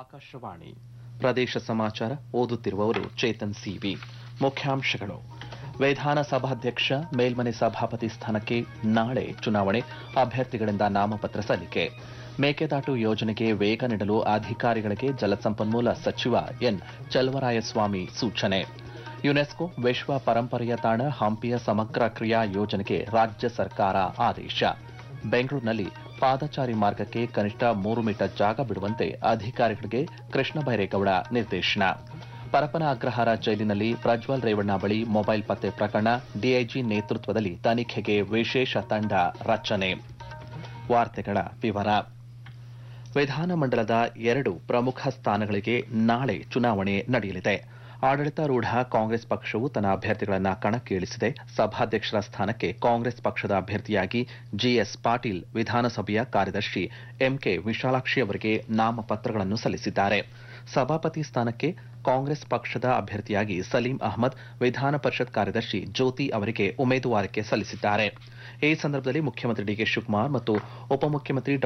ಆಕಾಶವಾಣಿ ಪ್ರದೇಶ ಸಮಾಚಾರ ಓದುತ್ತಿರುವವರು ಚೇತನ್ ಸಿವಿ ಮುಖ್ಯಾಂಶಗಳು ವಿಧಾನಸಭಾಧ್ಯಕ್ಷ ಮೇಲ್ಮನೆ ಸಭಾಪತಿ ಸ್ಥಾನಕ್ಕೆ ನಾಳೆ ಚುನಾವಣೆ ಅಭ್ಯರ್ಥಿಗಳಿಂದ ನಾಮಪತ್ರ ಸಲ್ಲಿಕೆ ಮೇಕೆದಾಟು ಯೋಜನೆಗೆ ವೇಗ ನೀಡಲು ಅಧಿಕಾರಿಗಳಿಗೆ ಜಲಸಂಪನ್ಮೂಲ ಸಚಿವ ಎನ್ ಚಲವರಾಯಸ್ವಾಮಿ ಸೂಚನೆ ಯುನೆಸ್ಕೋ ವಿಶ್ವ ಪರಂಪರೆಯ ತಾಣ ಹಂಪಿಯ ಸಮಗ್ರ ಕ್ರಿಯಾ ಯೋಜನೆಗೆ ರಾಜ್ಯ ಸರ್ಕಾರ ಆದೇಶ ಬೆಂಗಳೂರಿನಲ್ಲಿ ಪಾದಚಾರಿ ಮಾರ್ಗಕ್ಕೆ ಕನಿಷ್ಠ ಮೂರು ಮೀಟರ್ ಜಾಗ ಬಿಡುವಂತೆ ಅಧಿಕಾರಿಗಳಿಗೆ ಕೃಷ್ಣ ಬೈರೇಗೌಡ ನಿರ್ದೇಶನ ಪರಪನ ಅಗ್ರಹಾರ ಜೈಲಿನಲ್ಲಿ ಪ್ರಜ್ವಲ್ ರೇವಣ್ಣ ಬಳಿ ಮೊಬೈಲ್ ಪತ್ತೆ ಪ್ರಕರಣ ಡಿಐಜಿ ನೇತೃತ್ವದಲ್ಲಿ ತನಿಖೆಗೆ ವಿಶೇಷ ತಂಡ ರಚನೆ ವಾರ್ತೆಗಳ ವಿವರ ವಿಧಾನಮಂಡಲದ ಎರಡು ಪ್ರಮುಖ ಸ್ಥಾನಗಳಿಗೆ ನಾಳೆ ಚುನಾವಣೆ ನಡೆಯಲಿದೆ ಆಡಳಿತಾರೂಢ ಕಾಂಗ್ರೆಸ್ ಪಕ್ಷವು ತನ್ನ ಅಭ್ಯರ್ಥಿಗಳನ್ನ ಕಣಕ್ಕಿಳಿಸಿದೆ ಸಭಾಧ್ಯಕ್ಷರ ಸ್ಥಾನಕ್ಕೆ ಕಾಂಗ್ರೆಸ್ ಪಕ್ಷದ ಅಭ್ಯರ್ಥಿಯಾಗಿ ಜಿಎಸ್ ಪಾಟೀಲ್ ವಿಧಾನಸಭೆಯ ಕಾರ್ಯದರ್ಶಿ ಎಂಕೆ ವಿಶಾಲಾಕ್ಷಿ ಅವರಿಗೆ ನಾಮಪತ್ರಗಳನ್ನು ಸಲ್ಲಿಸಿದ್ದಾರೆ ಸಭಾಪತಿ ಸ್ಥಾನಕ್ಕೆ ಕಾಂಗ್ರೆಸ್ ಪಕ್ಷದ ಅಭ್ಯರ್ಥಿಯಾಗಿ ಸಲೀಂ ಅಹಮದ್ ವಿಧಾನ ಪರಿಷತ್ ಕಾರ್ಯದರ್ಶಿ ಜ್ಯೋತಿ ಅವರಿಗೆ ಉಮೇದುವಾರಿಕೆ ಸಲ್ಲಿಸಿದ್ದಾರೆ ಈ ಸಂದರ್ಭದಲ್ಲಿ ಮುಖ್ಯಮಂತ್ರಿ ಡಿಕೆ ಶಿವಕುಮಾರ್ ಮತ್ತು ಉಪಮುಖ್ಯಮಂತ್ರಿ ಡಾ